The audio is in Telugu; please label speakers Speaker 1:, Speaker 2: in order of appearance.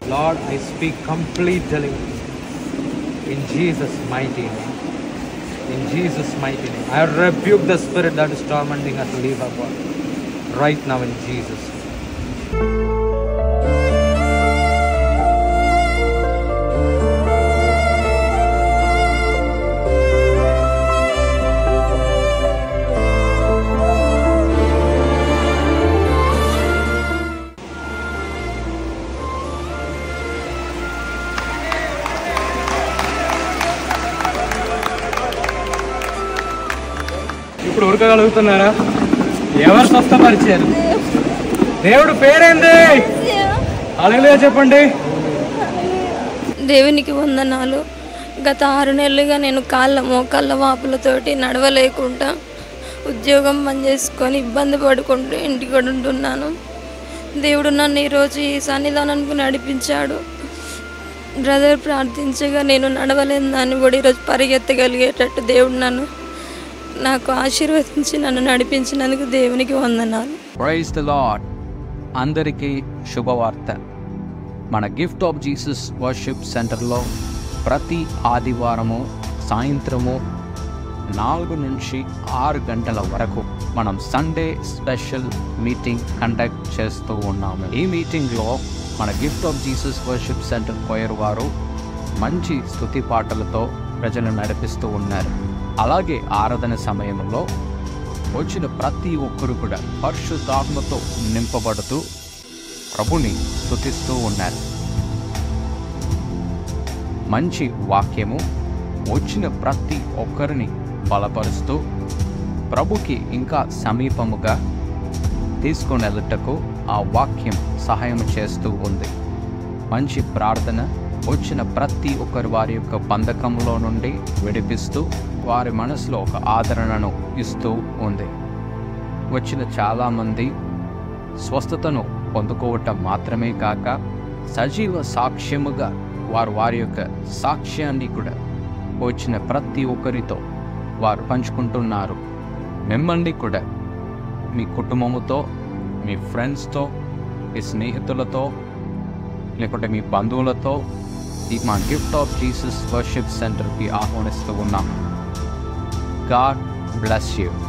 Speaker 1: Lord, I speak complete deliverance in Jesus' mighty name. In Jesus' mighty name. I rebuke the spirit that is tormenting us to leave our body. Right now in Jesus' name. ఇప్పుడు ఉడకగలుగుతున్నారా ఎవరు స్వస్థపరిచారు దేవుడు పేరేంది అలాగే చెప్పండి
Speaker 2: దేవునికి వందనాలు గత ఆరు నెలలుగా నేను కాళ్ళ మోకాళ్ళ వాపులతోటి నడవలేకుండా ఉద్యోగం పని చేసుకొని ఇబ్బంది పడుకుంటూ ఇంటికి ఉంటున్నాను దేవుడు నన్ను ఈరోజు ఈ సన్నిధానానికి నడిపించాడు బ్రదర్ ప్రార్థించగా నేను నడవలేని దాన్ని కూడా ఈరోజు పరిగెత్తగలిగేటట్టు దేవుడు నన్ను నాకు ఆశీర్వదించి నన్ను నడిపించినందుకు దేవునికి వందనాలు
Speaker 3: ప్రైజ్ ద లాడ్ అందరికీ శుభవార్త మన గిఫ్ట్ ఆఫ్ జీసస్ వర్షిప్ సెంటర్లో ప్రతి ఆదివారము సాయంత్రము నాలుగు నుంచి ఆరు గంటల వరకు మనం సండే స్పెషల్ మీటింగ్ కండక్ట్ చేస్తూ ఉన్నాము ఈ మీటింగ్లో మన gift of Jesus worship centre choir వారు మంచి స్తుతి పాటలతో ప్రజలను నడిపిస్తూ ఉన్నారు అలాగే ఆరాధన సమయంలో వచ్చిన ప్రతి ఒక్కరు కూడా పరిశుద్ధాత్మతో నింపబడుతూ ప్రభుని స్తుతిస్తూ ఉన్నారు మంచి వాక్యము వచ్చిన ప్రతి ఒక్కరిని బలపరుస్తూ ప్రభుకి ఇంకా సమీపముగా తీసుకొని వెళ్ళటకు ఆ వాక్యం సహాయం చేస్తూ ఉంది మంచి ప్రార్థన వచ్చిన ప్రతి ఒక్కరు వారి యొక్క బంధకంలో నుండి విడిపిస్తూ వారి మనసులో ఒక ఆదరణను ఇస్తూ ఉంది వచ్చిన చాలామంది స్వస్థతను పొందుకోవటం మాత్రమే కాక సజీవ సాక్ష్యముగా వారు వారి యొక్క సాక్ష్యాన్ని కూడా వచ్చిన ప్రతి ఒక్కరితో వారు పంచుకుంటున్నారు మిమ్మల్ని కూడా మీ కుటుంబముతో మీ ఫ్రెండ్స్తో మీ స్నేహితులతో లేకుంటే మీ బంధువులతో ఈ మా గిఫ్ట్ ఆఫ్ జీసస్ వర్షిప్ సెంటర్కి ఆహ్వానిస్తూ ఉన్నాం గాడ్ బ్లెస్ యూ